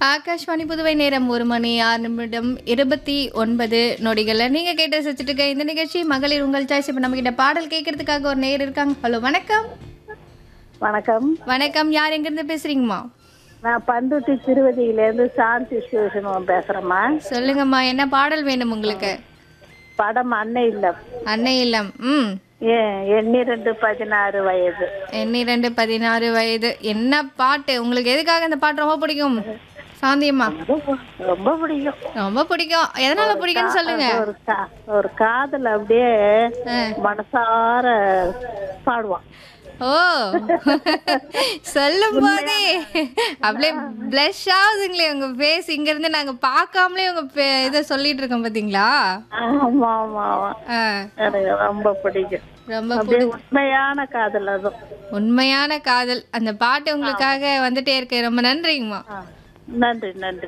ஆகாஷ்வாணி புதுவை நேரம் ஒரு மணி ஆறு நிமிடம் இருபத்தி ஒன்பது நொடிகள் நீங்கள் கேட்டு ரசிச்சுட்டு இருக்க இந்த நிகழ்ச்சி மகளிர் உங்கள் சாய்ஸ் இப்போ நம்ம கிட்ட பாடல் கேட்கறதுக்காக ஒரு நேர் இருக்காங்க ஹலோ வணக்கம் வணக்கம் வணக்கம் யார் எங்கேருந்து பேசுறீங்கம்மா நான் பண்ருட்டி திருவதியிலேருந்து சாந்தி சிவசனம் பேசுகிறேம்மா சொல்லுங்கம்மா என்ன பாடல் வேணும் உங்களுக்கு படம் அன்னை இல்லம் அன்னை இல்லம் ம் ஏன் எண்ணிரண்டு பதினாறு வயது எண்ணிரண்டு பதினாறு வயது என்ன பாட்டு உங்களுக்கு எதுக்காக இந்த பாட்டு ரொம்ப பிடிக்கும் சாந்தியம்மா ரொம்ப ரொம்ப பிடிக்கும் ரொம்ப பிடிக்கும் எதனால பிடிக்கும்னு சொல்லுங்க ஒரு கா- ஒரு காதல் அப்படியே மனசார பாடுவான் ஓ சொல்லும் போதே அப்படியே பிளஷ் ஆகுதுங்களே உங்க ஃபேஸ் இங்க இருந்து நாங்க பார்க்காமலே உங்க பே- இதை சொல்லிட்டு இருக்கோம் பாத்தீங்களா ஆமா ஆமா ஆமா ஆ, எனக்கு ரொம்ப பிடிக்கும் ரொம்ப அப்படியே உண்மையான காதல் அதுவும் உண்மையான காதல் அந்த பாட்டு உங்களுக்காக வந்துட்டே இருக்கு ரொம்ப நன்றிங்கம்மா ஆ, நன்றி நன்றி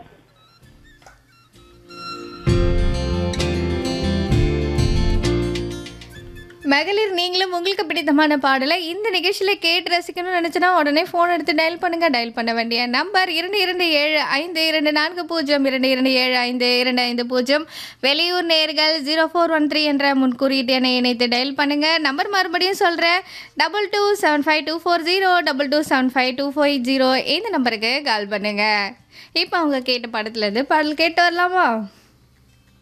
மகளிர் நீங்களும் உங்களுக்கு பிடித்தமான பாடலை இந்த நிகழ்ச்சியில் கேட்டு ரசிக்கணும்னு நினச்சினா உடனே ஃபோன் எடுத்து டயல் பண்ணுங்க டயல் பண்ண வேண்டிய நம்பர் இரண்டு இரண்டு ஏழு ஐந்து இரண்டு நான்கு பூஜ்ஜியம் இரண்டு இரண்டு ஏழு ஐந்து இரண்டு ஐந்து பூஜ்ஜியம் வெளியூர் நேர்கள் ஜீரோ ஃபோர் ஒன் த்ரீ என்ற முன்குறியீட்டு எண்ணை இணைத்து டயல் பண்ணுங்க நம்பர் மறுபடியும் சொல்கிறேன் double two seven five two four zero double two seven five two five zero இந்த நம்பருக்கு கால் பண்ணுங்க இப்போ அவங்க கேட்ட படத்துலேருந்து பாடல் கேட்டு வரலாமா